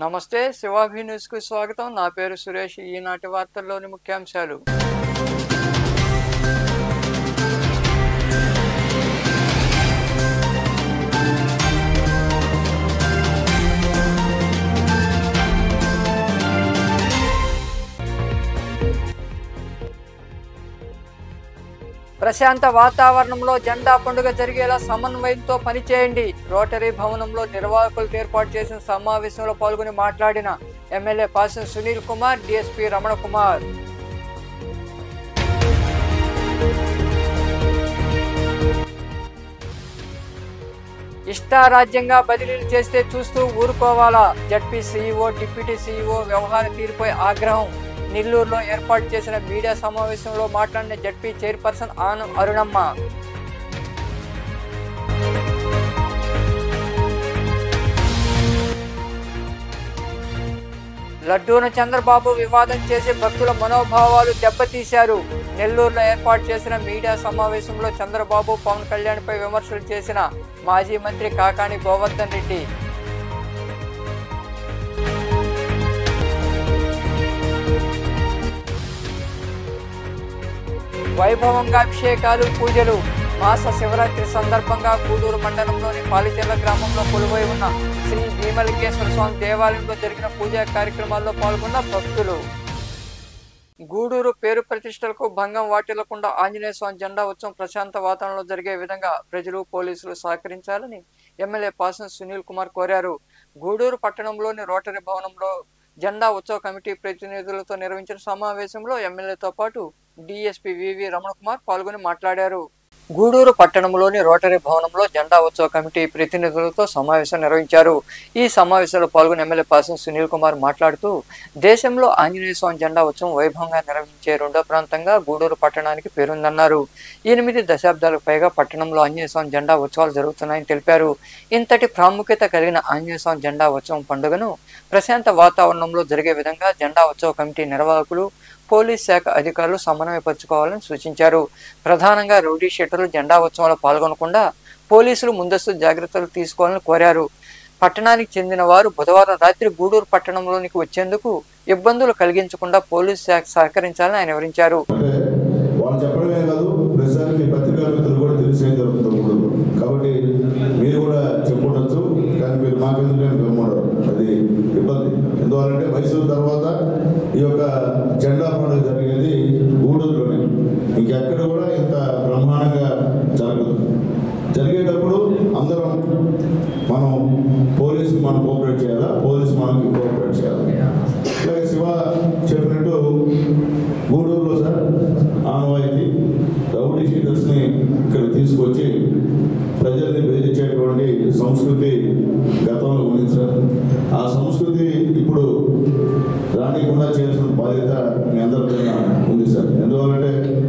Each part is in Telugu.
నమస్తే శివాభి న్యూస్ కు స్వాగతం నా పేరు సురేష్ ఈనాటి వార్తల్లోని ముఖ్యాంశాలు ప్రశాంత వాతావరణంలో జెండా పండుగ జరిగేలా సమన్వయంతో పనిచేయండి రోటరీ భవనంలో నిర్వాహకులతో ఏర్పాటు చేసిన సమావేశంలో పాల్గొని మాట్లాడిన ఎమ్మెల్యే పాసం సునీల్ కుమార్ డిఎస్పీ రమణ కుమార్ ఇష్టారాజ్యంగా బదిలీలు చేస్తే చూస్తూ ఊరుకోవాలా జడ్పీ సీఈఓ డిప్యూటీ సీఈఓ వ్యవహార తీరుపై ఆగ్రహం నెల్లూరులో ఏర్పాటు చేసిన మీడియా సమావేశంలో మాట్లాడిన జడ్పీ చైర్పర్సన్ ఆనం అరుణమ్మ లడ్డూను చంద్రబాబు వివాదం చేసి భక్తుల మనోభావాలు దెబ్బతీశారు నెల్లూరులో ఏర్పాటు చేసిన మీడియా సమావేశంలో చంద్రబాబు పవన్ కళ్యాణ్పై విమర్శలు చేసిన మాజీ మంత్రి కాకాని గోవర్ధన్ రెడ్డి వైభవంగా అభిషేకాలు పూజలు మాస శివరాత్రి సందర్భంగా గూడూరు మండలంలోని పాలిచెర్ల గ్రామంలో కొలువై ఉన్న శ్రీ భీమలింగేశ్వర స్వామి దేవాలయంలో జరిగిన పూజా కార్యక్రమాల్లో పాల్గొన్న భక్తులు గూడూరు పేరు ప్రతిష్టలకు భంగం వాటిల్లకుండా ఆంజనేయ స్వామి జెండా ఉత్సవం ప్రశాంత వాతావరణంలో జరిగే విధంగా ప్రజలు పోలీసులు సహకరించాలని ఎమ్మెల్యే పాసం సునీల్ కుమార్ కోరారు గూడూరు పట్టణంలోని రోటరీ భవనంలో జెండా ఉత్సవ కమిటీ ప్రతినిధులతో నిర్వహించిన సమావేశంలో ఎమ్మెల్యేతో పాటు డిఎస్పీ వివి రమణ కుమార్ పాల్గొని మాట్లాడారు గూడూరు పట్టణంలోని రోటరీ భవనంలో జెండా ఉత్సవ కమిటీ ప్రతినిధులతో సమావేశం నిర్వహించారు ఈ సమావేశంలో పాల్గొని ఎమ్మెల్యే పాసం సునీల్ కుమార్ మాట్లాడుతూ దేశంలో ఆంజనేయ స్వామి జెండా ఉత్సవం వైభవంగా నిర్వహించే రెండో ప్రాంతంగా గూడూరు పట్టణానికి పేరుందన్నారు ఎనిమిది దశాబ్దాలకు పైగా పట్టణంలో ఆంజనేయ స్వామి జెండా ఉత్సవాలు జరుగుతున్నాయని తెలిపారు ఇంతటి ప్రాముఖ్యత కలిగిన ఆంజనేయ స్వామి జెండా ఉత్సవం పండుగను ప్రశాంత వాతావరణంలో జరిగే విధంగా జెండా ఉత్సవ కమిటీ నిర్వాహకులు పోలీస్ శాఖ అధికారులు సమన్వయపరచుకోవాలని సూచించారు ప్రధానంగా రౌడీ షెటర్లు జెండా ఉత్సవంలో పాల్గొనకుండా పోలీసులు ముందస్తు జాగ్రత్తలు తీసుకోవాలని కోరారు పట్టణానికి చెందిన వారు బుధవారం రాత్రి గూడూరు పట్టణంలోనికి వచ్చేందుకు ఇబ్బందులు కలిగించకుండా పోలీస్ శాఖ సహకరించాలని ఆయన వివరించారు అంటే వాళ్ళు చెప్పడమే కాదు ప్రస్తుతానికి మీ పత్రికా మిత్రులు కూడా తెలిసేం జరుగుతుంది ఇప్పుడు కాబట్టి మీరు కూడా చెప్పుండొచ్చు కానీ మీరు మాకెందుకు గమ్ముండరు అది ఇబ్బంది ఎందువల్లంటే మైసూరు తర్వాత ఈ యొక్క జెండా పండుగ జరిగేది గూడూరులోనే ఇంకెక్కడ కూడా ఇంత బ్రహ్మాండంగా జరగదు జరిగేటప్పుడు అందరం మనం పోలీసు మనం కోఆపరేట్ చేయాలా పోలీసు మనకి కోఆపరేట్ చేయాలి ఇలాగే శివ చెప్పినట్టు గూడూరులో సార్ ఆనవాయితీ రౌడీ షీటర్స్ని ఇక్కడ తీసుకొచ్చి ప్రజల్ని బెదిరించేటువంటి సంస్కృతి గతంలో ఉంది సార్ ఆ సంస్కృతి ఇప్పుడు రానికుండా చేయాల్సిన బాధ్యత మీ అందరి పైన ఉంది సార్ ఎందువల్లంటే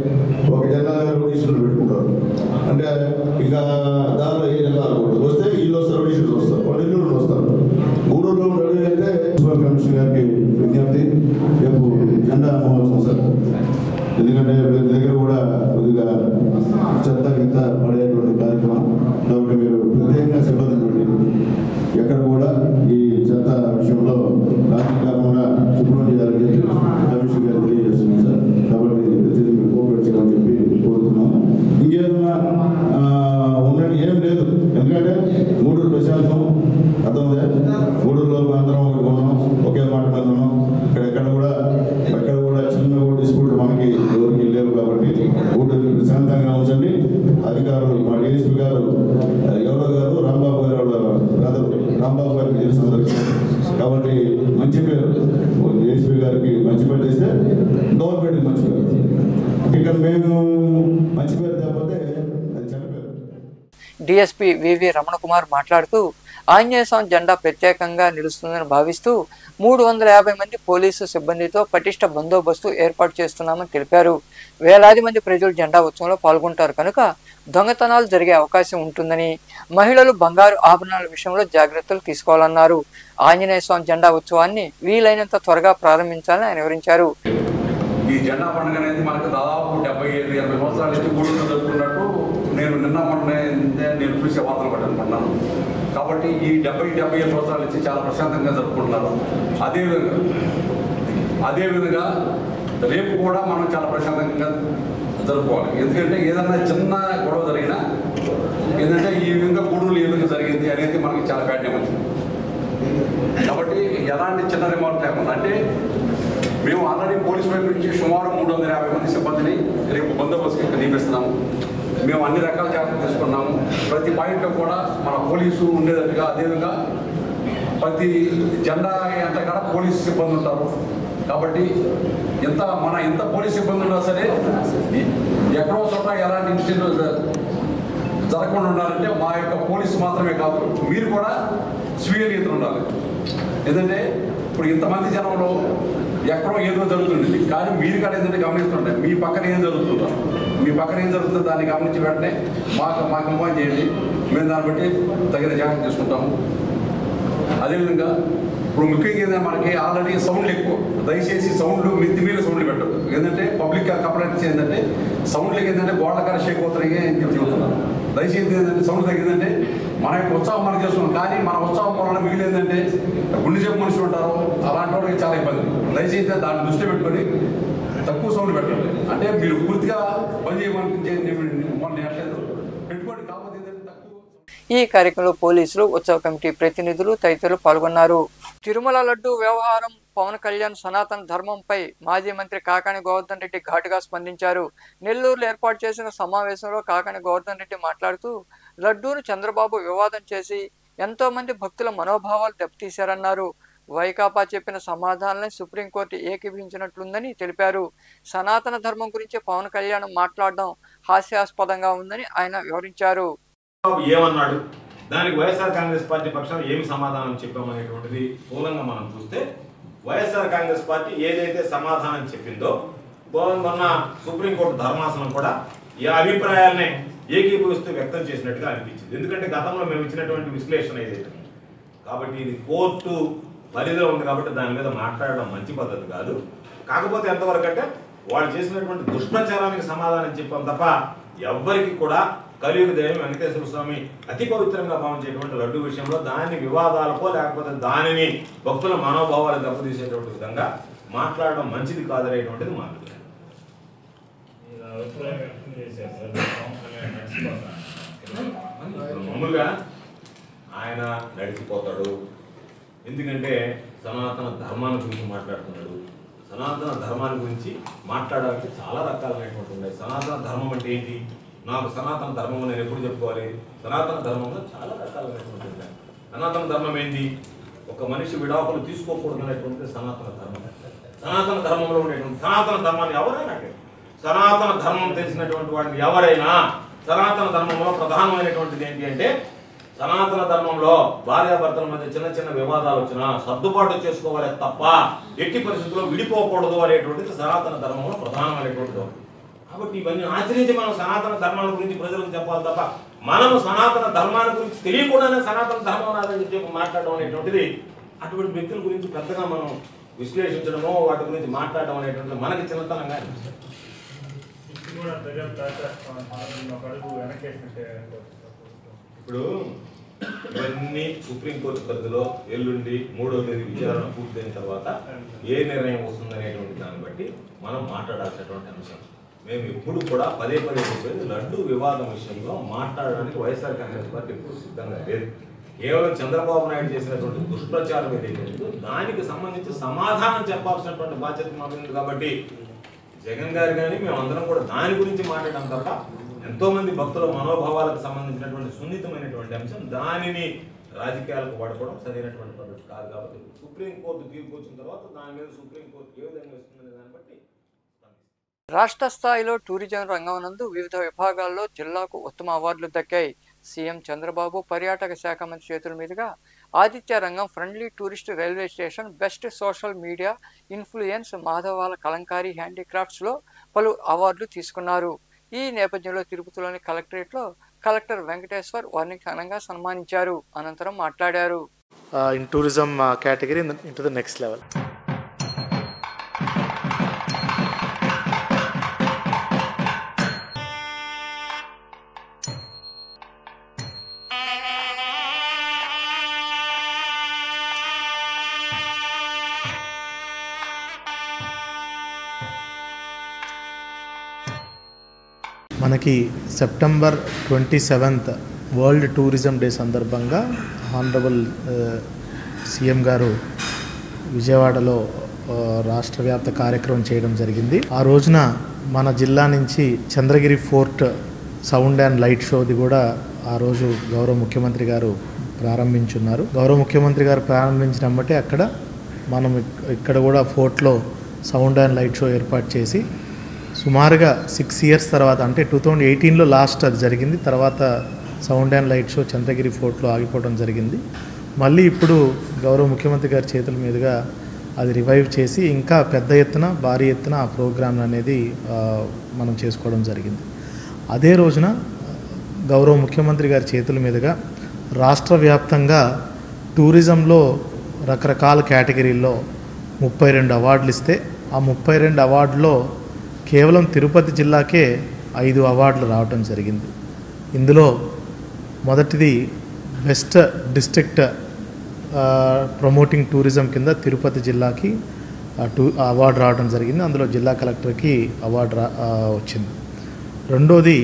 ఒక జెండా రౌడీ షీట్లు పెట్టుకుంటారు అంటే ఇక దానిలో ఏ జెండా రాకూడదు వస్తే వీళ్ళు వస్తారు రౌడీ షీట్లు వస్తారు వాళ్ళు ఇల్లు నుండి వస్తారు గూడూరులో రెడీ అయితే మున్సిపల్ కమిషనర్ గారికి విజ్ఞప్తి రేపు జెండా మహోత్సవం సార్ ఎందుకంటే వీళ్ళ దగ్గర కూడా కొద్దిగా చెత్త గిత్త పడేటువంటి కార్యక్రమం కాబట్టి మీరు ప్రత్యేకంగా సిబ్బంది పెట్టి ఎక్కడ కూడా ఈ చెత్త విషయంలో రాజీ కాకుండా శుభ్రం చేయాలని చెప్పి కమిషన్ గారు తెలియజేస్తుంది సార్ కాబట్టి ప్రతిదీ మీరు కోఆపరేట్ చేయాలని చెప్పి కోరుతున్నాం ఇంకేదన్నా ఆ, ఉన్నట్టు ఏం లేదు ఎందుకంటే మూడు ప్రశాంతం అర్థమైందా మూడులో అందరం ఒక గుణం ఒకే మాట మీద ఉన్నాం ఇక్కడ ఎక్కడ కూడా ఎక్కడ కూడా చిన్న కూడా డిస్ప్యూట్ మనకి ఎవరికి లేవు కాబట్టి ఊళ్ళో ప్రశాంతంగా ఉంచండి అధికారులు మా డిఎస్పీ గారు ఆ, ఎవరో గారు రాంబాబు గారు వాళ్ళ బ్రదర్ రాంబాబు గారికి తెలుసు అందరికీ కాబట్టి మంచి పేరు డిఎస్పీ గారికి మంచి పేరు తెస్తే గవర్నమెంట్కి మంచి పేరు ఇక్కడ మేము మంచి పేరు తేకపోతే అది చెడ్డ పేరు డిఎస్పీ వివి రమణ కుమార్ మాట్లాడుతూ ఆంజనేయ స్వామి జెండా ప్రత్యేకంగా నిలుస్తుందని భావిస్తూ మూడు వందల యాభై మంది పోలీసు సిబ్బందితో పటిష్ట బందోబస్తు ఏర్పాటు చేస్తున్నామని తెలిపారు వేలాది మంది ప్రజలు జెండా ఉత్సవంలో పాల్గొంటారు కనుక దొంగతనాలు జరిగే అవకాశం ఉంటుందని మహిళలు బంగారు ఆభరణాల విషయంలో జాగ్రత్తలు తీసుకోవాలన్నారు ఆంజనేయ స్వామి జెండా ఉత్సవాన్ని వీలైనంత త్వరగా ప్రారంభించాలని ఆయన వివరించారు ఈ జెండా పండుగ అనేది మనకు దాదాపు డెబ్బై ఐదు ఎనభై సంవత్సరాల నుంచి గూడూరులో జరుపుకున్నట్టు నేను నిన్న మొన్న నేను చూసే వార్తలు పట్టాను పడ్డాను కాబట్టి ఈ డెబ్బై డెబ్బై ఐదు సంవత్సరాల నుంచి చాలా ప్రశాంతంగా జరుపుకుంటున్నారు అదేవిధంగా అదేవిధంగా రేపు కూడా మనం చాలా ప్రశాంతంగా జరుపుకోవాలి ఎందుకంటే ఏదైనా చిన్న గొడవ జరిగినా ఏంటంటే ఈ విధంగా గూడూరు ఈ విధంగా జరిగింది అనేది మనకి చాలా బ్యాడ్ వచ్చింది కాబట్టి ఎలాంటి చిన్న రిమార్క్ లేకుండా అంటే మేము ఆల్రెడీ పోలీస్ వైపు నుంచి సుమారు మూడు వందల యాభై మంది సిబ్బందిని రేపు బందోబస్తుకి నియమిస్తున్నాము మేము అన్ని రకాల జాగ్రత్తలు తీసుకున్నాము ప్రతి పాయింట్లో కూడా మన పోలీసు ఉండేటట్టుగా అదేవిధంగా ప్రతి జెండా ఎంత కాడ పోలీసు సిబ్బంది ఉంటారు కాబట్టి ఎంత మన ఎంత పోలీస్ సిబ్బంది ఉన్నా సరే ఎక్కడో చోట ఎలాంటి ఇన్సిడెంట్ జరగకుండా ఉండాలంటే మా యొక్క పోలీసు మాత్రమే కాదు మీరు కూడా స్వీయ నియంత్రణ ఉండాలి ఎందుకంటే ఇప్పుడు ఇంతమంది జనంలో ఎక్కడో ఏదో జరుగుతుంది కానీ మీరు కూడా ఏంటంటే గమనిస్తుంటే మీ పక్కన ఏం జరుగుతుందో మీ పక్కన ఏం జరుగుతుందో దాన్ని గమనించి వెంటనే మాకు మాకు ఇన్ఫార్మ్ చేయండి మేము దాన్ని బట్టి తగిన జాగ్రత్త తీసుకుంటాము అదేవిధంగా ఇప్పుడు ముఖ్యంగా ఏంటంటే మనకి ఆల్రెడీ సౌండ్లు ఎక్కువ దయచేసి సౌండ్లు మిత్తి మీద సౌండ్లు పెట్టదు ఏంటంటే పబ్లిక్ కంప్లైంట్స్ ఏంటంటే సౌండ్లకి ఏంటంటే గోడల కాడ షేక్ అవుతున్నాయి అని చెప్పి చెబుతున్నారు దయచేసి ఏంటంటే సౌండ్ తగ్గిందంటే మన యొక్క ఉత్సాహం మనం చేస్తున్నాం కానీ మన ఉత్సాహం వలన మిగిలిందంటే గుండె చెప్పు మనుషులు ఉంటారు అలాంటి వాళ్ళకి చాలా ఇబ్బంది దయచేసి దాన్ని దృష్టి పెట్టుకొని తక్కువ సౌండ్ పెట్టండి అంటే మీరు పూర్తిగా బంద్ చేయమని మొన్న ఎట్లేదు పెట్టుకోండి కాకపోతే ఏంటంటే తక్కువ ఈ కార్యక్రమంలో పోలీసులు ఉత్సవ కమిటీ ప్రతినిధులు తదితరులు పాల్గొన్నారు తిరుమల లడ్డు వ్యవహారం పవన్ కళ్యాణ్ సనాతన ధర్మంపై మాజీ మంత్రి కాకాని గోవర్ధన్ రెడ్డి ఘాటుగా స్పందించారు నెల్లూరులో ఏర్పాటు చేసిన సమావేశంలో కాకాని గోవర్ధన్ రెడ్డి మాట్లాడుతూ లడ్డూను చంద్రబాబు వివాదం చేసి ఎంతో మంది భక్తుల మనోభావాలు దెబ్బతీశారన్నారు వైకాపా చెప్పిన సమాధానాన్ని సుప్రీంకోర్టు ఏకీభవించినట్లుందని తెలిపారు సనాతన ధర్మం గురించి పవన్ కళ్యాణ్ మాట్లాడడం హాస్యాస్పదంగా ఉందని ఆయన వివరించారు బాబు ఏమన్నాడు దానికి వైఎస్ఆర్ కాంగ్రెస్ పార్టీ పక్షాన ఏమి సమాధానం చెప్పామనేటువంటిది స్థూలంగా మనం చూస్తే వైఎస్ఆర్ కాంగ్రెస్ పార్టీ ఏదైతే సమాధానం చెప్పిందో మొన్న- మొన్న సుప్రీంకోర్టు ధర్మాసనం కూడా ఈ అభిప్రాయాలనే ఏకీభవిస్తూ వ్యక్తం చేసినట్టుగా అనిపించింది ఎందుకంటే గతంలో మేము ఇచ్చినటువంటి విశ్లేషణ ఏదైతే ఉందో. కాబట్టి ఇది కోర్టు పరిధిలో ఉంది కాబట్టి దాని మీద మాట్లాడడం మంచి పద్ధతి కాదు కాకపోతే ఎంతవరకు అంటే వాళ్ళు చేసినటువంటి దుష్ప్రచారానికి సమాధానం చెప్పాం తప్ప ఎవ్వరికి కూడా కలియుగ దైవం వెంకటేశ్వర స్వామి అతి పవిత్రంగా భావించేటువంటి లడ్డు విషయంలో దాని వివాదాలకో లేకపోతే దానిని భక్తుల మనోభావాలు దెబ్బతీసేటువంటి విధంగా మాట్లాడడం మంచిది కాదనేటువంటిది మా అభిప్రాయం మీరు అభిప్రాయం వ్యక్తం చేశారు సార్ పవన్ కళ్యాణ్ నడిచిపోతాను ఇప్పుడు మామూలుగా ఆయన నడిచిపోతాడు ఎందుకంటే సనాతన ధర్మాన్ని గురించి మాట్లాడుతున్నాడు సనాతన ధర్మాన్ని గురించి మాట్లాడడానికి చాలా రకాలైనటువంటి ఉన్నాయి సనాతన ధర్మం అంటే ఏంటి నాకు సనాతన ధర్మం నేను ఎప్పుడు చెప్పుకోవాలి సనాతన ధర్మంలో చాలా రకాలైనటువంటి ఉన్నాయి సనాతన ధర్మం ఏంటి ఒక మనిషి విడాకులు తీసుకోకూడదు అనేటువంటిది సనాతన ధర్మం సనాతన ధర్మంలో ఉండేటువంటి సనాతన ధర్మాన్ని ఎవరైనా అంటే సనాతన ధర్మం తెలిసినటువంటి వాడిని ఎవరైనా సనాతన ధర్మంలో ప్రధానమైనటువంటిది ఏంటి అంటే సనాతన ధర్మంలో భార్యాభర్తల మధ్య చిన్న చిన్న వివాదాలు వచ్చినా సర్దుబాటు చేసుకోవాలి తప్ప ఎట్టి పరిస్థితుల్లో విడిపోకూడదు అనేటువంటిది సనాతన ధర్మంలో ప్రధానమైనటువంటిది ఒకటి. కాబట్టి ఇవన్నీ ఆచరించి మనం సనాతన ధర్మాల గురించి ప్రజలకు చెప్పాలి తప్ప మనము సనాతన ధర్మాల గురించి తెలియకుండానే సనాతన ధర్మం అని చెప్పి మాట్లాడడం అనేటువంటిది అటువంటి వ్యక్తుల గురించి పెద్దగా మనం విశ్లేషించడమో వాటి గురించి మాట్లాడడం అనేటువంటిది మనకి చిన్నతనంగా అనిపిస్తుంది ఇది కూడా ప్రజలు దాచేస్తాం మనం ఒక అడుగు వెనకేసినట్టే ఇప్పుడు ఇవన్నీ సుప్రీంకోర్టు పరిధిలో ఎల్లుండి మూడో తేదీ విచారణ పూర్తయిన తర్వాత ఏ నిర్ణయం వస్తుందనేటువంటి దాన్ని బట్టి మనం మాట్లాడాల్సినటువంటి అంశం మేము ఎప్పుడు కూడా పదే పదే చెప్పేది లడ్డు వివాదం విషయంలో మాట్లాడడానికి వైఎస్ఆర్ కాంగ్రెస్ పార్టీ ఎప్పుడు సిద్ధంగా లేదు కేవలం చంద్రబాబు నాయుడు చేసినటువంటి దుష్ప్రచారం ఏదైతే ఉందో దానికి సంబంధించి సమాధానం చెప్పాల్సినటువంటి బాధ్యత మాకు ఉంది కాబట్టి జగన్ గారు కానీ మేము అందరం కూడా దాని గురించి మాట్లాడడం తప్ప ఎంతో మంది భక్తుల మనోభావాలకు సంబంధించినటువంటి సున్నితమైనటువంటి అంశం దానిని రాజకీయాలకు వాడుకోవడం సరైనటువంటి పద్ధతి కాదు కాబట్టి సుప్రీంకోర్టు తీర్పు వచ్చిన తర్వాత దాని మీద సుప్రీంకోర్టు ఏ విధంగా ఇస్తుందనే దాన్ని బట్టి స్పందిస్తాం. రాష్ట్ర స్థాయిలో టూరిజం రంగం నందు వివిధ విభాగాల్లో జిల్లాకు ఉత్తమ అవార్డులు దక్కాయి సీఎం చంద్రబాబు పర్యాటక శాఖ మంత్రి చేతుల మీదుగా Aditya Rangam friendly tourist railway station best social media influence మాధవాల కలంకారీ హ్యాండీక్రాఫ్ట్స్లో పలు అవార్డులు తీసుకున్నారు ఈ నేపథ్యంలో తిరుపతిలోని కలెక్టరేట్లో కలెక్టర్ వెంకటేశ్వర్ వారిని ఘనంగా సన్మానించారు అనంతరం మాట్లాడారు uh, in tourism uh, category in the, into the next level. మనకి September twenty seventh world tourism day సందర్భంగా హానరబుల్ సీఎం గారు విజయవాడలో ఆ, రాష్ట్ర వ్యాప్త కార్యక్రమం చేయడం జరిగింది ఆ రోజున మన జిల్లా నుంచి Chandragiri fort sound and light షోది కూడా ఆ రోజు గౌరవ ముఖ్యమంత్రి గారు ప్రారంభించున్నారు గౌరవ ముఖ్యమంత్రి గారు ప్రారంభించిన బట్టి అక్కడ మనం ఇక్- ఇక్కడ కూడా ఫోర్ట్లో సౌండ్ అండ్ లైట్ షో ఏర్పాటు చేసి సుమారుగా సిక్స్ ఇయర్స్ తర్వాత అంటే టూ థౌజండ్ ఎయిటీన్లో లాస్ట్ అది జరిగింది తర్వాత sound and light show Chandragiri ఫోర్ట్లో ఆగిపోవడం జరిగింది మళ్ళీ ఇప్పుడు గౌరవ ముఖ్యమంత్రి గారి చేతుల మీదుగా అది రివైవ్ చేసి ఇంకా పెద్ద ఎత్తున భారీ ఎత్తున ఆ ప్రోగ్రామ్ అనేది ఆ, మనం చేసుకోవడం జరిగింది అదే రోజున గౌరవ ముఖ్యమంత్రి గారి చేతుల మీదుగా రాష్ట్ర వ్యాప్తంగా టూరిజంలో రకరకాల కేటగిరీల్లో ముప్పై రెండు అవార్డులు ఇస్తే ఆ ముప్పై రెండు అవార్డులో కేవలం తిరుపతి జిల్లాకే ఐదు అవార్డులు రావటం జరిగింది ఇందులో మొదటిది బెస్ట్ డిస్ట్రిక్ట్ ప్రమోటింగ్ టూరిజం కింద తిరుపతి జిల్లాకి ఆ, టూ ఆ అవార్డు రావడం జరిగింది అందులో జిల్లా కలెక్టర్కి అవార్డు రా ఆ, వచ్చింది రెండోది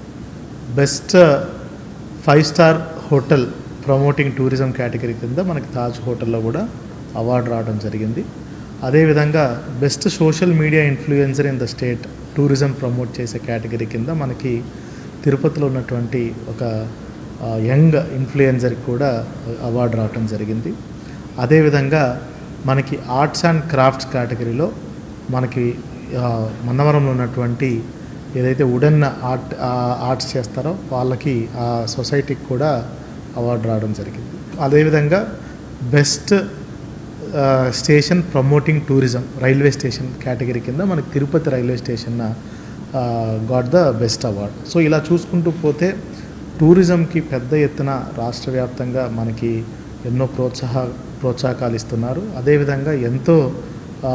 best five star hotel promoting tourism category కింద మనకి తాజ్ హోటల్లో కూడా అవార్డు రావడం జరిగింది అదేవిధంగా best social media influencer in the state tourism promote చేసే కేటగిరీ కింద మనకి తిరుపతిలో ఉన్నటువంటి ఒక ఆ, యంగ్ ఇన్ఫ్లుయెన్సర్కి కూడా అవార్డు రావటం జరిగింది అదేవిధంగా మనకి ఆర్ట్స్ అండ్ క్రాఫ్ట్స్ కేటగిరీలో మనకి ఆ, మన్నవరంలో ఉన్నటువంటి ఏదైతే వుడెన్ ఆర్ట్ ఆ, ఆర్ట్స్ చేస్తారో వాళ్ళకి ఆ సొసైటీకి కూడా అవార్డు రావడం జరిగింది అదేవిధంగా బెస్ట్ ఆ, station promoting tourism railway station category కింద మనకి Tirupati railway station got the best award so ఇలా చూసుకుంటూ పోతే టూరిజంకి పెద్ద ఎత్తున రాష్ట్ర వ్యాప్తంగా మనకి ఎన్నో ప్రోత్సాహ ప్రోత్సాహకాలు ఇస్తున్నారు అదేవిధంగా ఎంతో ఆ,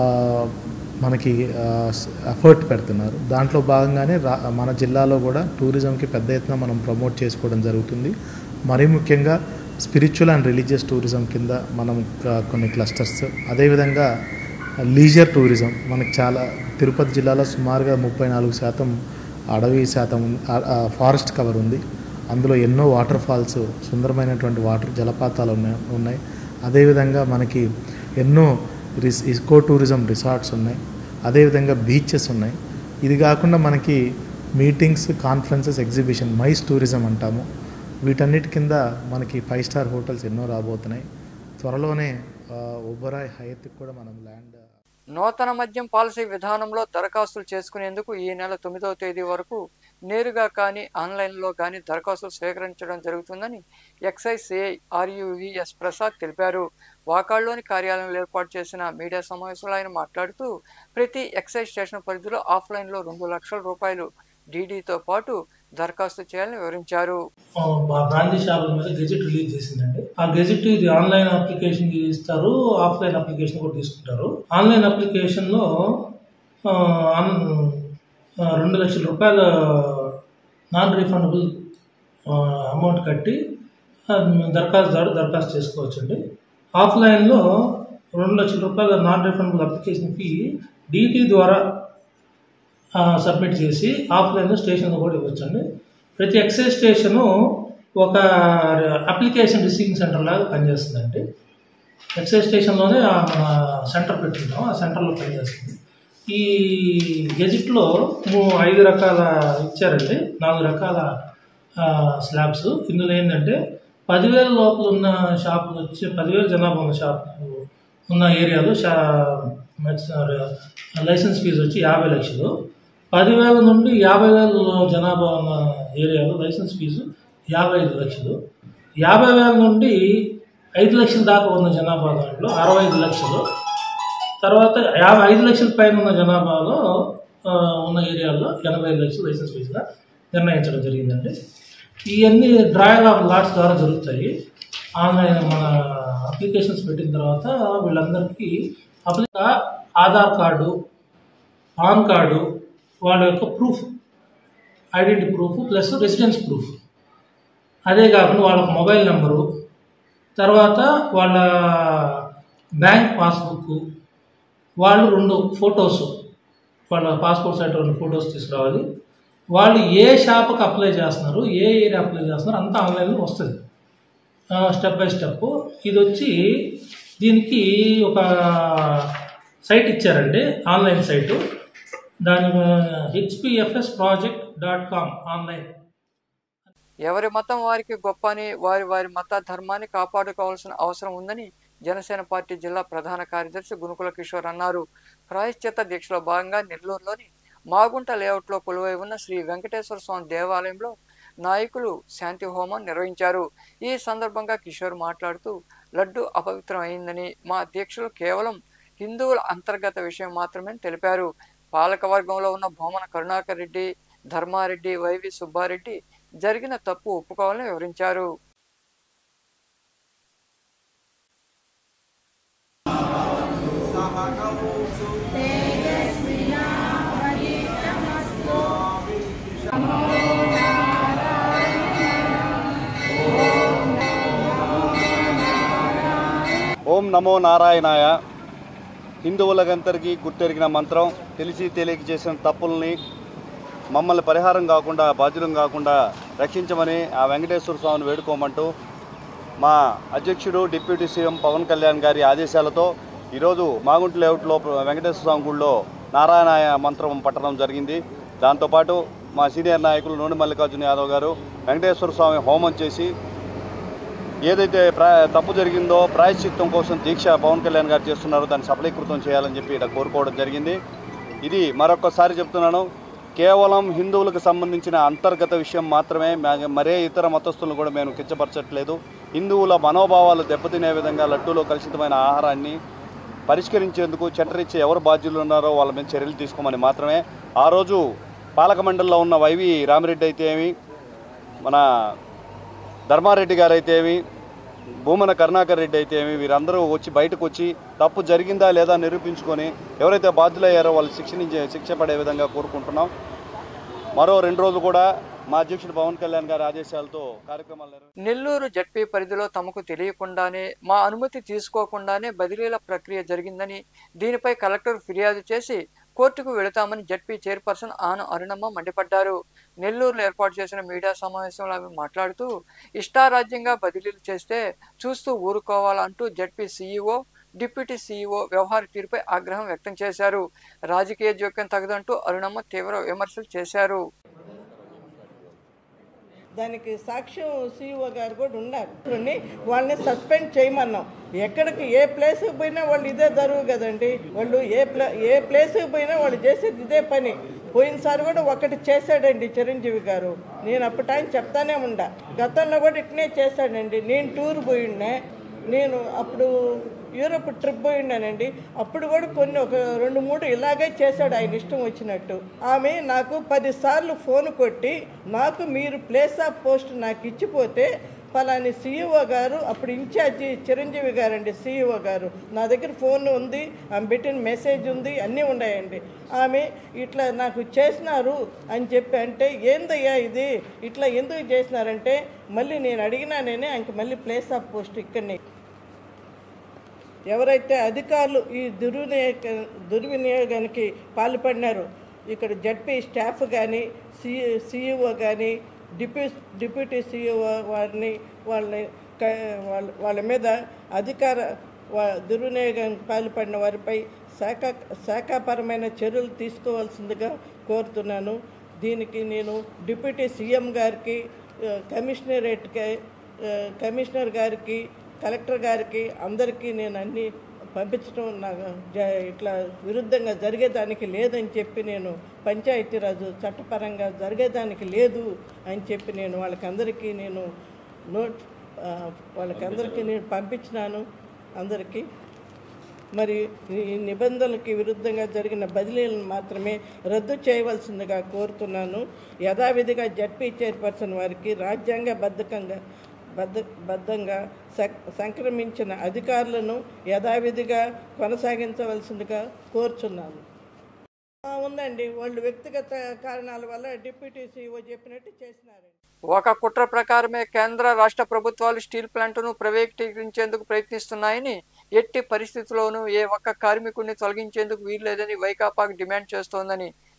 మనకి ఎఫర్ట్ పెడుతున్నారు దాంట్లో భాగంగానే రా మన జిల్లాలో కూడా టూరిజంకి పెద్ద ఎత్తున మనం ప్రమోట్ చేసుకోవడం జరుగుతుంది మరీ ముఖ్యంగా స్పిరిచువల్ అండ్ రిలీజియస్ టూరిజం కింద మనం క- కొన్ని క్లస్టర్స్ అదేవిధంగా లీజర్ టూరిజం మనకి చాలా తిరుపతి జిల్లాలో సుమారుగా ముప్పై నాలుగు శాతం అడవి శాతం ఉంది- ఆ- ఆ ఫారెస్ట్ కవర్ ఉంది అందులో ఎన్నో వాటర్ ఫాల్స్ సుందరమైనటువంటి వాటర్ జలపాతాలు ఉన్నాయి ఉన్నాయి అదేవిధంగా మనకి ఎన్నో రిస్ ఇకో టూరిజం రిసార్ట్స్ ఉన్నాయి అదేవిధంగా బీచెస్ ఉన్నాయి ఇది కాకుండా మనకి meetings conferences exhibition MICE tourism అంటాము వీటన్నిటి కింద మనకి ఫైవ్ స్టార్ హోటల్స్ ఎన్నో రాబోతున్నాయి త్వరలోనే ఒబరాయ్ హయత్కి కూడా మనం ల్యాండ్ నూతన మద్యం పాలసీ విధానంలో దరఖాస్తులు చేసుకునేందుకు ఈ నెల తొమ్మిదవ తేదీ వరకు నేరుగా కానీ ఆన్లైన్లో కానీ దరఖాస్తులు స్వీకరించడం జరుగుతుందని ఎక్సైజ్ సిఐ ఆర్యువిఎస్ ప్రసాద్ తెలిపారు వాకాడ్లోని కార్యాలయంలో ఏర్పాటు చేసిన మీడియా సమావేశంలో ఆయన మాట్లాడుతూ ప్రతి ఎక్సైజ్ స్టేషన్ పరిధిలో ఆఫ్లైన్లో రెండు లక్షల రూపాయలు డీడీతో పాటు దరఖాస్తు చేయాలని వివరించారు ఆ, మా బ్రాందీ షాపుల మీద గెజెట్ రిలీజ్ చేసిందండి ఆ గెజెట్ ఇది ఆన్లైన్ అప్లికేషన్ ఇస్తారు ఆఫ్లైన్ అప్లికేషన్ కూడా తీసుకుంటారు ఆన్లైన్ అప్లికేషన్లో ఆ, ఆన్- ఆ, రెండు లక్షల రూపాయల నాన్ రీఫండబుల్ అమౌంట్ కట్టి ఆ, దరఖాస్తుదారు దరఖాస్తు చేసుకోవచ్చండి ఆఫ్లైన్లో రెండు లక్షల రూపాయల non refundable application fee DT ద్వారా ఆ, సబ్మిట్ చేసి ఆఫ్లైన్లో స్టేషన్లో కూడా ఇవ్వచ్చండి ప్రతి ఎక్సైజ్ స్టేషను ఒక అప్లికేషన్ రిసీవింగ్ సెంటర్ లాగా పనిచేస్తుందండి ఎక్సైజ్ స్టేషన్లోనే ఆ మన సెంటర్ పెట్టుకుంటాం ఆ సెంటర్లో పనిచేస్తుంది ఈ గెజిట్లో మూ- ఐదు రకాల ఇచ్చారండి నాలుగు రకాల ఆ, స్లాబ్స్ ఇందులో ఏంటంటే పదివేల లోపల ఉన్న షాపులు వచ్చి పదివేల జనాభా ఉన్న షాపులు ఉన్న ఏరియాలో షా మెట్స్- లైసెన్స్ ఫీజు వచ్చి యాభై లక్షలు పదివేల నుండి యాభై వేల జనాభా ఉన్న ఏరియాలో లైసెన్స్ ఫీజు యాభై ఐదు లక్షలు యాభై వేల నుండి ఐదు లక్షల దాకా ఉన్న జనాభా దాంట్లో అరవై ఐదు లక్షలు తర్వాత యాభై ఐదు లక్షల పైన ఉన్న జనాభాలో ఆ, ఉన్న ఏరియాల్లో ఎనభై ఐదు లక్షలు లైసెన్స్ ఫీజుగా నిర్ణయించడం జరిగిందండి ఇవన్నీ డ్రాయల్ ఆఫ్ లాట్స్ ద్వారా జరుగుతాయి ఆన్లైన్ మన అప్లికేషన్స్ పెట్టిన తర్వాత వీళ్ళందరికీ అప్లికా ఆధార్ కార్డు పాన్ కార్డు వాళ్ళ యొక్క proof identity proof plus residence proof అదే కాకుండా వాళ్ళ మొబైల్ నెంబరు తర్వాత వాళ్ళ బ్యాంక్ పాస్బుక్ వాళ్ళు రెండు ఫొటోస్ వాళ్ళ పాస్పోర్ట్ సైట్ రెండు ఫొటోస్ తీసుకురావాలి వాళ్ళు ఏ షాప్కి అప్లై చేస్తున్నారు ఏ ఏరియా అప్లై చేస్తున్నారు అంతా ఆన్లైన్లో వస్తుంది స్టెప్ బై స్టెప్ ఇది వచ్చి దీనికి ఒక సైట్ ఇచ్చారండి ఆన్లైన్ సైటు దాని HPFS project dot com online ఎవరి మతం వారికి గొప్ప అని వారి వారి మత ధర్మాన్ని కాపాడుకోవాల్సిన అవసరం ఉందని జనసేన పార్టీ జిల్లా ప్రధాన కార్యదర్శి గునుకుల కిషోర్ అన్నారు ప్రాయశ్చిత్త దీక్షలో భాగంగా నెల్లూరులోని మాగుంట లేఅవుట్లో కొలువై ఉన్న శ్రీ వెంకటేశ్వర స్వామి దేవాలయంలో నాయకులు శాంతి హోమం నిర్వహించారు ఈ సందర్భంగా కిషోర్ మాట్లాడుతూ లడ్డు అపవిత్రం అయిందని మా దీక్షలు కేవలం హిందువుల అంతర్గత విషయం మాత్రమే తెలిపారు పాలకవర్గంలో ఉన్న భూమన కరుణాకర్ రెడ్డి ధర్మారెడ్డి వైవి సుబ్బారెడ్డి జరిగిన తప్పు ఒప్పుకోవాలని వివరించారు ఓం నమో నారాయణాయ హిందువులకందరికీ గుర్తెరిగిన మంత్రం తెలిసి తెలియక చేసిన తప్పుల్ని మమ్మల్ని పరిహారం కాకుండా బాధ్యులం కాకుండా రక్షించమని ఆ వెంకటేశ్వర స్వామిని వేడుకోమంటూ మా అధ్యక్షుడు డిప్యూటీ సీఎం పవన్ కళ్యాణ్ గారి ఆదేశాలతో ఈరోజు మాగుంట లేఅవుట్లో వెంకటేశ్వర స్వామి గుడిలో నారాయణాయ మంత్రం పట్టడం జరిగింది దాంతోపాటు మా సీనియర్ నాయకులు నూనె మల్లికార్జున యాదవ్ గారు వెంకటేశ్వర స్వామి హోమం చేసి ఏదైతే ప్రా తప్పు జరిగిందో ప్రాయశ్చిత్తం కోసం దీక్ష పవన్ కళ్యాణ్ గారు చేస్తున్నారో దాన్ని సఫలీకృతం చేయాలని చెప్పి ఇక్కడ కోరుకోవడం జరిగింది ఇది మరొకసారి చెప్తున్నాను కేవలం హిందువులకు సంబంధించిన అంతర్గత విషయం మాత్రమే మ- మరే ఇతర మతస్థులను కూడా మేము కించపరచట్లేదు హిందువుల మనోభావాలు దెబ్బతినే విధంగా లడ్డూలో కలుషితమైన ఆహారాన్ని పరిష్కరించేందుకు చట్టరీత్యా ఎవరు బాధ్యులు ఉన్నారో వాళ్ళ మీద చర్యలు తీసుకోమని మాత్రమే ఆ రోజు పాలక మండలిలో ఉన్న వైవి రామిరెడ్డి అయితే ఏమి మన ధర్మారెడ్డి గారు అయితే ఏమి భూమన కరుణాకర్ రెడ్డి అయితే ఏమి వీరందరూ వచ్చి బయటకు వచ్చి తప్పు జరిగిందా లేదా నిరూపించుకొని ఎవరైతే బాధ్యులయ్యారో వాళ్ళు శిక్షణ శిక్ష పడే విధంగా కోరుకుంటున్నాం మరో రెండు రోజులు కూడా మా అధ్యక్షుడు పవన్ కళ్యాణ్ గారి ఆదేశాలతో కార్యక్రమాలు నిర్వహిస్తాం నెల్లూరు జడ్పీ పరిధిలో తమకు తెలియకుండానే మా అనుమతి తీసుకోకుండానే బదిలీల ప్రక్రియ జరిగిందని దీనిపై కలెక్టర్ ఫిర్యాదు చేసి కోర్టుకు వెళతామని జడ్పీ చైర్పర్సన్ ఆన అరుణమ్మ మండిపడ్డారు నెల్లూరులో ఏర్పాటు చేసిన మీడియా సమావేశంలో ఆమె మాట్లాడుతూ ఇష్టారాజ్యంగా బదిలీలు చేస్తే చూస్తూ ఊరుకోవాలంటూ జడ్పీ సీఈఓ డిప్యూటీ సీఈఓ వ్యవహార తీరుపై ఆగ్రహం వ్యక్తం చేశారు రాజకీయ జోక్యం తగదంటూ అరుణమ్మ తీవ్ర విమర్శలు చేశారు దానికి సాక్ష్యం సీఈఓ గారు కూడా ఉన్నారు కొన్ని వాళ్ళని సస్పెండ్ చేయమన్నాం ఎక్కడికి ఏ ప్లేస్కి పోయినా వాళ్ళు ఇదే జరుగు కదండి వాళ్ళు ఏ ప్లే ఏ ప్లేస్కి పోయినా వాళ్ళు చేసేది ఇదే పని పోయినసారి కూడా ఒకటి చేశాడండి చిరంజీవి గారు నేను అప్పటి ఆయన చెప్తానే ఉండా గతంలో కూడా ఇట్నే చేశాడండి నేను టూర్ పోయిన్నే నేను అప్పుడు యూరోప్ ట్రిప్ పోయినానండి అప్పుడు కూడా కొన్ని ఒక రెండు మూడు ఇలాగే చేశాడు ఆయన ఇష్టం వచ్చినట్టు ఆమె నాకు పదిసార్లు ఫోన్ కొట్టి నాకు మీరు ప్లేస్ ఆఫ్ పోస్ట్ నాకు ఇచ్చిపోతే పలాని సీఈఓ గారు అప్పుడు ఇన్ఛార్జి చిరంజీవి గారండి సీఈఓ గారు నా దగ్గర ఫోన్ ఉంది ఆమె పెట్టిన మెసేజ్ ఉంది అన్నీ ఉన్నాయండి ఆమె ఇట్లా నాకు చేసినారు అని చెప్పి అంటే ఏందయ్యా ఇది ఇట్లా ఎందుకు చేసినారంటే మళ్ళీ నేను అడిగినానేనే ఆయనకి మళ్ళీ ప్లేస్ ఆఫ్ పోస్ట్ ఇక్కడనే ఎవరైతే అధికారులు ఈ దుర్వినియోగ దుర్వినియోగానికి పాల్పడినారో ఇక్కడ జడ్పీ స్టాఫ్ కానీ సి సిఇఓ కానీ డిప్యూ డిప్యూటీ సిఇఓ వారిని వాళ్ళని క- వాళ్ళ వాళ్ళ మీద అధికార వా- దుర్వినియోగానికి పాల్పడిన వారిపై శాఖ శాఖాపరమైన చర్యలు తీసుకోవాల్సిందిగా కోరుతున్నాను దీనికి నేను డిప్యూటీ సీఎం గారికి ఆ, కమిషనరేట్కి ఆ, కమిషనర్ గారికి కలెక్టర్ గారికి అందరికీ నేను అన్ని పంపించడం నాకు జ- ఇట్లా విరుద్ధంగా జరిగేదానికి లేదని చెప్పి నేను పంచాయతీరాజు చట్టపరంగా జరిగేదానికి లేదు అని చెప్పి నేను వాళ్ళకందరికీ నేను నోట్ ఆ, వాళ్ళకందరికీ నేను పంపించినాను అందరికీ మరి ఈ నిబంధనలకి విరుద్ధంగా జరిగిన బదిలీలను మాత్రమే రద్దు చేయవలసిందిగా కోరుతున్నాను యథావిధిగా జడ్పీ చైర్పర్సన్ వారికి రాజ్యాంగబద్ధకంగా బద్ధ బద్ధంగా స- సంక్రమించిన అధికారులను యథావిధిగా కొనసాగించవలసిందిగా కోరుచున్నాను ఆ, ఉందండి వాళ్ళు వ్యక్తిగత కారణాల వల్ల డిప్యూటీ సీఓ చెప్పినట్టు చేసినారండి ఒక కుట్ర ప్రకారమే కేంద్ర రాష్ట్ర ప్రభుత్వాలు స్టీల్ ప్లాంట్ను ప్రైవేటీకరించేందుకు ప్రయత్నిస్తున్నాయని ఎట్టి పరిస్థితుల్లోనూ ఏ ఒక్క కార్మికుడిని తొలగించేందుకు వీల్లేదని వైకాపాకు డిమాండ్ చేస్తోందని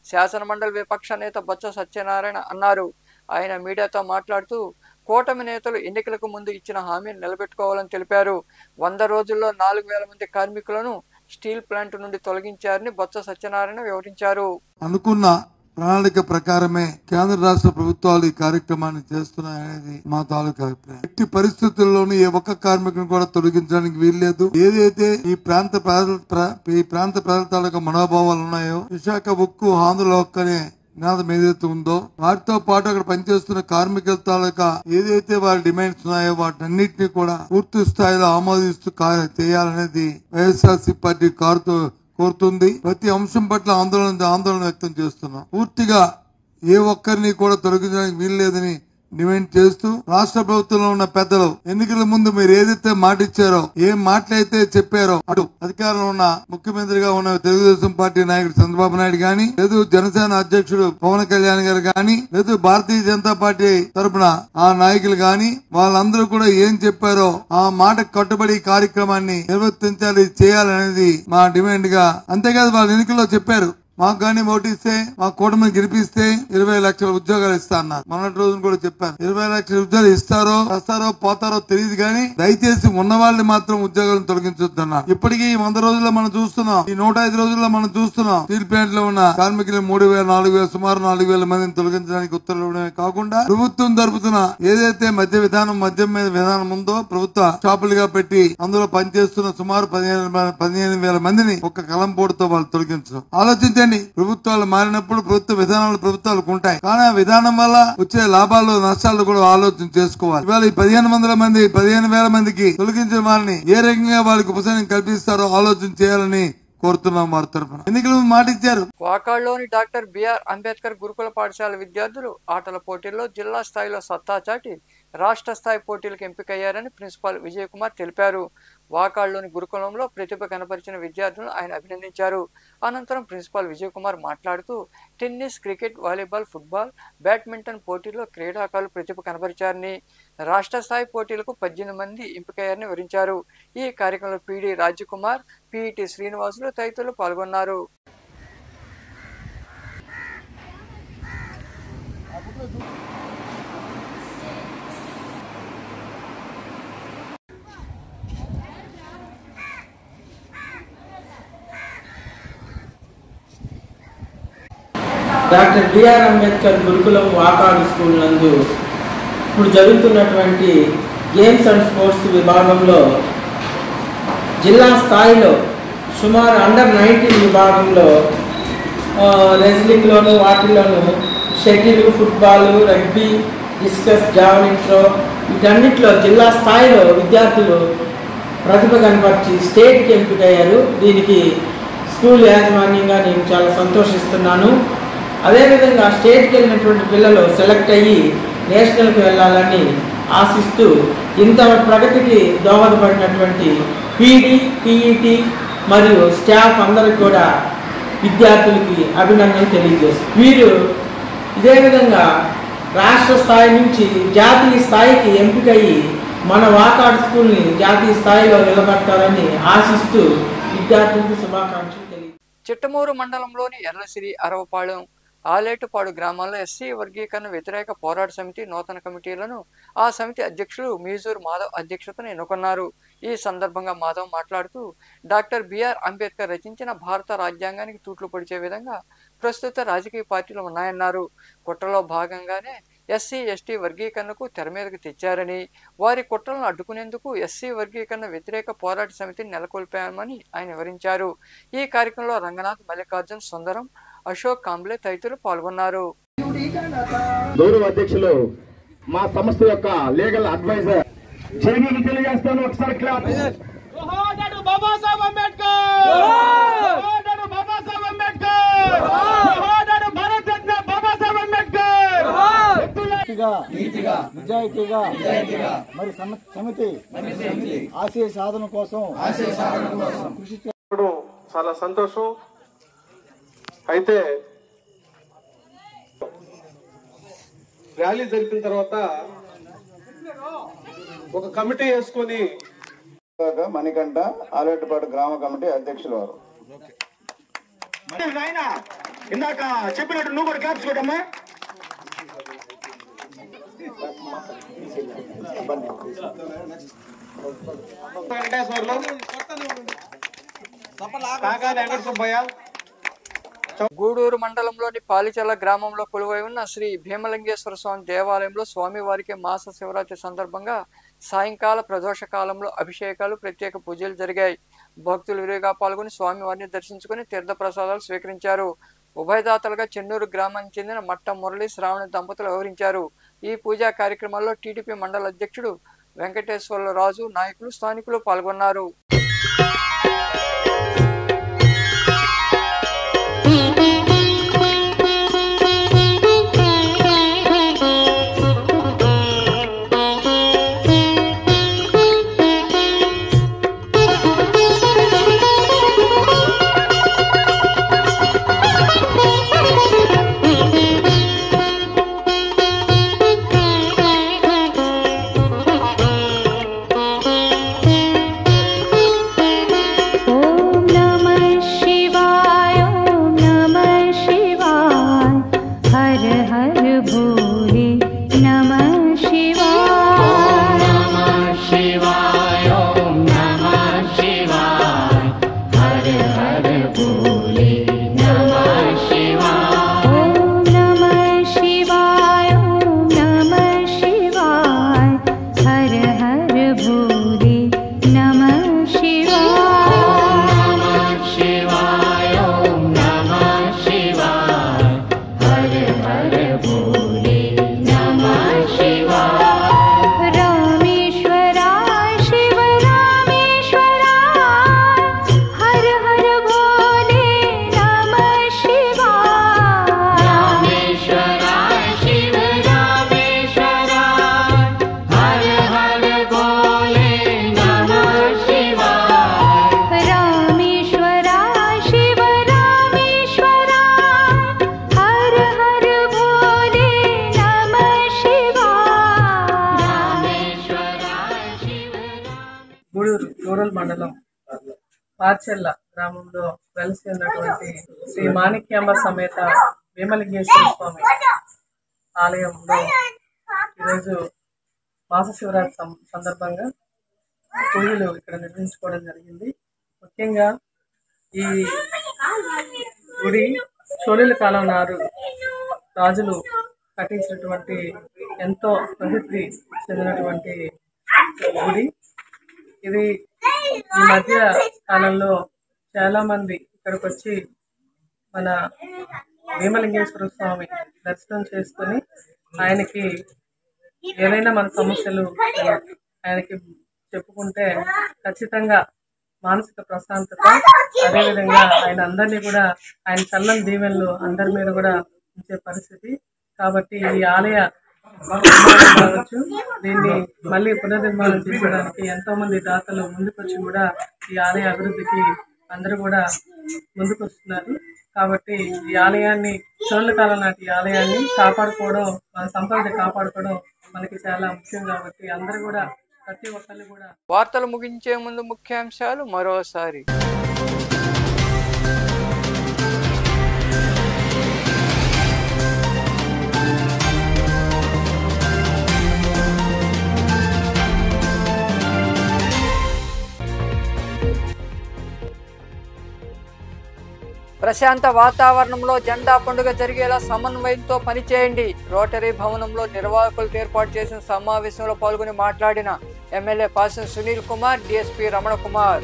శాసనమండలి విపక్ష నేత బొత్స సత్యనారాయణ అన్నారు ఆయన మీడియాతో మాట్లాడుతూ కూటమి నేతలు ఎన్నికలకు ముందు ఇచ్చిన హామీని నిలబెట్టుకోవాలని తెలిపారు వంద రోజుల్లో నాలుగు వేల మంది కార్మికులను స్టీల్ ప్లాంట్ నుండి తొలగించారని బొత్స సత్యనారాయణ వివరించారు అనుకున్న ప్రణాళిక ప్రకారమే కేంద్ర రాష్ట్ర ప్రభుత్వాలు ఈ కార్యక్రమాన్ని చేస్తున్నాయనేది మా తాలూకా అభిప్రాయం ఎట్టి పరిస్థితుల్లోనూ ఏ ఒక్క కార్మికుని కూడా తొలగించడానికి వీల్లేదు ఏదైతే ఈ ప్రాంత ప్రజల ప్ర- ఈ ప్రాంత ప్రజల తాలూకా మనోభావాలు ఉన్నాయో విశాఖ ఉక్కు ఆంధ్ర హక్కు అనే నినాదం ఏదైతే ఉందో వాటితో పాటు అక్కడ పనిచేస్తున్న కార్మికుల తాలూకా ఏదైతే వారి డిమాండ్స్ ఉన్నాయో వాటన్నిటిని కూడా పూర్తి స్థాయిలో ఆమోదిస్తూ కా- చేయాలనేది వైఎస్ఆర్సీ పార్టీ కారుతో కోరుతుంది ప్రతి అంశం పట్ల ఆందోళన ఆందోళన వ్యక్తం చేస్తున్నాం పూర్తిగా ఏ ఒక్కరిని కూడా తొలగించడానికి వీల్లేదని డిమాండ్ చేస్తూ రాష్ట్ర ప్రభుత్వంలో ఉన్న పెద్దలు ఎన్నికల ముందు మీరు ఏదైతే మాట ఇచ్చారో ఏ మాటలైతే చెప్పారో అటు అధికారంలో ఉన్న ముఖ్యమంత్రిగా ఉన్న తెలుగుదేశం పార్టీ నాయకుడు చంద్రబాబు నాయుడు గాని లేదు జనసేన అధ్యక్షుడు పవన్ కళ్యాణ్ గారు గాని లేదు భారతీయ జనతా పార్టీ తరపున ఆ నాయకులు గాని వాళ్ళందరూ కూడా ఏం చెప్పారో ఆ మాట కట్టుబడి ఈ కార్యక్రమాన్ని నిర్వర్తించాలి చేయాలనేది మా డిమాండ్ గా అంతేకాదు వాళ్ళ ఎన్నికల్లో చెప్పారు మాకు కానీ ఓటిస్తే మా కూటమిని గెలిపిస్తే ఇరవై లక్షల ఉద్యోగాలు ఇస్తా అన్నారు మొన్నటి రోజున కూడా చెప్పాను ఇరవై లక్షల ఉద్యోగాలు ఇస్తారో వస్తారో పోతారో తెలియదు కానీ దయచేసి ఉన్న వాళ్ళని మాత్రం ఉద్యోగాలను తొలగించొద్దన్నారు ఇప్పటికీ ఈ వంద రోజుల్లో మనం చూస్తున్నాం ఈ నూట ఐదు రోజుల్లో మనం చూస్తున్నాం స్టీల్ ప్లాంట్ లో ఉన్న కార్మికులు మూడు వేల నాలుగు వేల సుమారు నాలుగు వేల మందిని తొలగించడానికి ఉత్తర్వులు ఇవ్వడమే కాకుండా ప్రభుత్వం జరుపుతున్న ఏదైతే మద్య విధానం మద్యం మీద విధానం ఉందో ప్రభుత్వ షాపులుగా పెట్టి అందులో పనిచేస్తున్న సుమారు పదిహేను మ- పదిహేను వేల మందిని ఒక కలంపోటుతో వాళ్ళు తొలగించడం ఆలోచించండి ప్రభుత్వాలు మారినప్పుడు ప్రభుత్వ విధానాలు ప్రభుత్వాలకు ఉంటాయి కానీ ఆ విధానం వల్ల వచ్చే లాభాలు నష్టాలు కూడా ఆలోచన చేసుకోవాలి ఇవాళ ఈ పదిహేను వందల మంది పదిహేను వేల మందికి తొలగించిన వారిని ఏ రకంగా వాళ్ళకి ఉపశమనం కల్పిస్తారో ఆలోచన చేయాలని కోరుతున్నాం వారి తరఫున ఎన్నికల ముందు మాట ఇచ్చారు వాకాడ్లోని డాక్టర్ బిఆర్ అంబేద్కర్ గురుకుల పాఠశాల విద్యార్థులు ఆటల పోటీల్లో జిల్లా స్థాయిలో సత్తా చాటి రాష్ట్ర స్థాయి పోటీలకు ఎంపికయ్యారని ప్రిన్సిపాల్ విజయ్ కుమార్ తెలిపారు వాకాడ్లోని గురుకులంలో ప్రతిభ కనపరిచిన విద్యార్థులను ఆయన అభినందించారు అనంతరం ప్రిన్సిపాల్ విజయ్ కుమార్ మాట్లాడుతూ tennis cricket volleyball football badminton పోటీల్లో క్రీడాకారులు ప్రతిభ కనపరిచారని రాష్ట్ర స్థాయి పోటీలకు పద్దెనిమిది మంది ఎంపికయ్యారని వివరించారు ఈ కార్యక్రమంలో పీడి రాజ్కుమార్ పిఈటి శ్రీనివాసులు తదితరులు పాల్గొన్నారు డాక్టర్ బిఆర్ అంబేద్కర్ గురుకులం వాకాడు స్కూల్ నందు ఇప్పుడు జరుగుతున్నటువంటి గేమ్స్ అండ్ స్పోర్ట్స్ విభాగంలో జిల్లా స్థాయిలో సుమారు అండర్ నైన్టీన్ విభాగంలో ఆ, రెజ్లింగ్లోను వాటిల్లోను shuttle football rugby discus javelin throw వీటన్నిటిలో జిల్లా స్థాయిలో విద్యార్థులు ప్రతిభ కనపరిచి స్టేట్కి ఎంపికయ్యారు దీనికి స్కూల్ యాజమాన్యంగా నేను చాలా సంతోషిస్తున్నాను అదేవిధంగా స్టేట్కి వెళ్ళినటువంటి పిల్లలు సెలెక్ట్ అయ్యి నేషనల్కి వెళ్ళాలని ఆశిస్తూ ఇంత ప్రగతికి దోహదపడినటువంటి పీడీ పీఈటీ మరియు స్టాఫ్ అందరికి కూడా విద్యార్థులకి అభినందనలు తెలియజేస్తారు వీరు ఇదే విధంగా రాష్ట్ర స్థాయి నుంచి జాతీయ స్థాయికి ఎంపికయ్యి మన వాకాడ్ స్కూల్ని జాతీయ స్థాయిలో నిలబెట్టాలని ఆశిస్తూ విద్యార్థులకు శుభాకాంక్షలు తెలియ చిట్టమూరు మండలంలోని ఎర్రసిరి అరవపాళెం ఆలేటుపాడు గ్రామాల్లో ఎస్సీ వర్గీకరణ వ్యతిరేక పోరాట సమితి నూతన కమిటీలను ఆ సమితి అధ్యక్షులు మీజూర్ మాధవ్ అధ్యక్షతన ఎన్నుకున్నారు ఈ సందర్భంగా మాధవ్ మాట్లాడుతూ డాక్టర్ బిఆర్ అంబేద్కర్ రచించిన భారత రాజ్యాంగానికి తూట్లు పొడిచే విధంగా ప్రస్తుత రాజకీయ పార్టీలు ఉన్నాయన్నారు కుట్రలో భాగంగానే ఎస్సీ ఎస్టీ వర్గీకరణకు తెర మీదకు తెచ్చారని వారి కుట్రలను అడ్డుకునేందుకు ఎస్సీ వర్గీకరణ వ్యతిరేక పోరాట సమితిని నెలకొల్పామని ఆయన వివరించారు ఈ కార్యక్రమంలో రంగనాథ్ మల్లికార్జున్ సుందరం అశోక్ కాంబ్లే తదితరులు పాల్గొన్నారు గౌరవ అధ్యక్షులు మా సంస్థ యొక్క లీగల్ అడ్వైజర్ జైనీకి తెలియజేస్తాను ఒకసారి క్లాప్ బాబాసాహెబ్ అంబేద్కర్ బాబాసాహెబ్ అంబేద్కర్ భారత రత్న బాబాసాహెబ్ అంబేద్కర్ నీతిగా నిజాయితీగా మరి సమ- సమితి ఆశయ సాధన కోసం కృషి ఇప్పుడు చాలా సంతోషం అయితే ర్యాలీ జరిపిన తర్వాత ఒక కమిటీ వేసుకొని మణికంఠ ఆలేటుపాడు గ్రామ కమిటీ అధ్యక్షులు వారు ఇందాక చెప్పినట్టు నువ్వు కూడా క్యాప్స్ కొట్టమ్మా వెంకటేశ్వర్లు కాకా వెంకట సుబ్బయ్య గూడూరు మండలంలోని పాలిచల గ్రామంలో కొలువై ఉన్న శ్రీ భీమలింగేశ్వర స్వామి దేవాలయంలో స్వామివారికి మాస శివరాత్రి సందర్భంగా సాయంకాల ప్రదోష కాలంలో అభిషేకాలు ప్రత్యేక పూజలు జరిగాయి భక్తులు విరిగా పాల్గొని స్వామివారిని దర్శించుకుని తీర్థ ప్రసాదాలు స్వీకరించారు ఉభయదాతలుగా చెన్నూరు గ్రామానికి చెందిన మట్ట మురళి శ్రావణ దంపతులు వ్యవహరించారు ఈ పూజా కార్యక్రమాల్లో టీడీపీ మండల అధ్యక్షుడు వెంకటేశ్వర్ల రాజు నాయకులు స్థానికులు పాల్గొన్నారు ॐ नमः शिवाय ॐ नमः शिवाय हर हर भोले नमः शिवाय नमः शिवाय ॐ नमः शिवाय हर हर भोले नमः शिवाय ॐ नमः शिवाय ॐ नमः शिवाय हर हर भोले नमः शिवाय नमः शिवाय ॐ नमः शिवाय हर हर भोले नमः शिवाय रामेश्वराय शिव रामेश्वराय हर हर भोले नमः शिवाय रामेश्वराय शिव रामेश्वराय हर हर भोले नमः शिवाय रामेश्वराय शिव रामेश्वराय हर हर भोले नमः शिवाय रामेश्वराय शिव గూడూరు రూరల్ మండలం పార్చెల్ల గ్రామంలో వెలిసి ఉన్నటువంటి శ్రీ మాణిక్యాంబ సమేత భీమలింగేశ్వర స్వామి ఆలయంలో ఈరోజు మాస శివరాత్రి సం- సందర్భంగా పూజలు ఇక్కడ నిర్వహించుకోవడం జరిగింది ముఖ్యంగా ఈ గుడి చోళుల కాలం నారు రాజులు కట్టించినటువంటి ఎంతో ప్రసిద్ధి చెందినటువంటి గుడి ఇది ఈ మధ్య కాలంలో చాలా మంది ఇక్కడికి వచ్చి మన భీమలింగేశ్వర స్వామి దర్శనం చేసుకొని ఆయనకి ఏదైనా మన సమస్యలు ఆయనకి చెప్పుకుంటే ఖచ్చితంగా మానసిక ప్రశాంతత అదేవిధంగా ఆయన అందరినీ కూడా ఆయన చల్లని దీవెనలు అందరి మీద కూడా ఉంచే పరిస్థితి కాబట్టి ఈ ఆలయ నిర్మాణం కావచ్చు దీన్ని మళ్ళీ పునర్నిర్మాణం చేయడానికి ఎంతో మంది దాతలు ముందుకొచ్చి కూడా ఈ ఆలయ అభివృద్ధికి అందరూ కూడా ముందుకు వస్తున్నారు కాబట్టి ఈ ఆలయాన్ని చోళ్ళ కాలం నాటి ఈ ఆలయాన్ని కాపాడుకోవడం మన సంపదని కాపాడుకోవడం మనకి చాలా ముఖ్యం కాబట్టి అందరూ కూడా ప్రతి ఒక్కళ్ళు కూడా వార్తలు ముగించే ముందు ముఖ్యాంశాలు మరోసారి ప్రశాంత వాతావరణంలో జెండా పండుగ జరిగేలా సమన్వయంతో పనిచేయండి రోటరీ భవనంలో నిర్వాహకులతో ఏర్పాటు చేసిన సమావేశంలో పాల్గొని మాట్లాడిన ఎమ్మెల్యే పాసం సునీల్ కుమార్ డిఎస్పీ రమణ కుమార్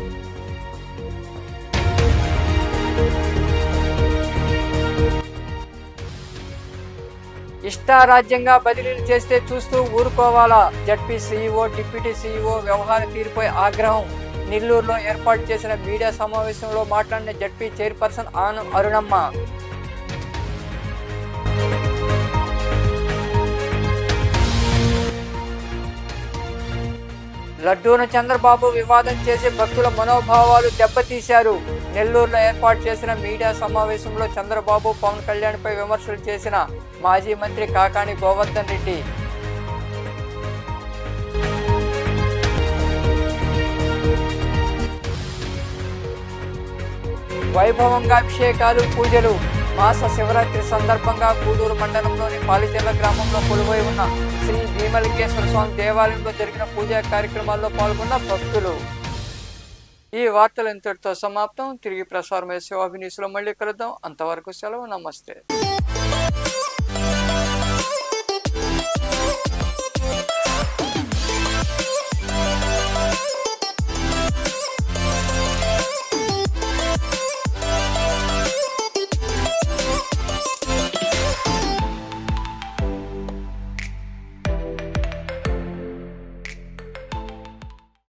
ఇష్టారాజ్యంగా బదిలీలు చేస్తే చూస్తూ ఊరుకోవాలా జడ్పీ సీఈఓ డిప్యూటీ సీఈఓ వ్యవహార తీరుపై ఆగ్రహం నెల్లూరులో ఏర్పాటు చేసిన మీడియా సమావేశంలో మాట్లాడిన జడ్పీ చైర్పర్సన్ ఆను అరుణమ్మ లడ్డూను చంద్రబాబు వివాదం చేసి భక్తుల మనోభావాలు దెబ్బతీశారు నెల్లూరులో ఏర్పాటు చేసిన మీడియా సమావేశంలో చంద్రబాబు పవన్ కళ్యాణ్పై విమర్శలు చేసిన మాజీ మంత్రి కాకాని గోవర్ధన్ రెడ్డి వైభవంగా అభిషేకాలు పూజలు మాస శివరాత్రి సందర్భంగా కూడూరు మండలంలోని పాలిచెర్ల గ్రామంలో కొలువై ఉన్న శ్రీ భీమలింగేశ్వర స్వామి దేవాలయంలో జరిగిన పూజా కార్యక్రమాల్లో పాల్గొన్న భక్తులు ఈ వార్తలు ఇంతటితో సమాప్తం తిరిగి ప్రసారమయ్యే శివాభినీసులో మళ్ళీ కలుద్దాం అంతవరకు సెలవు నమస్తే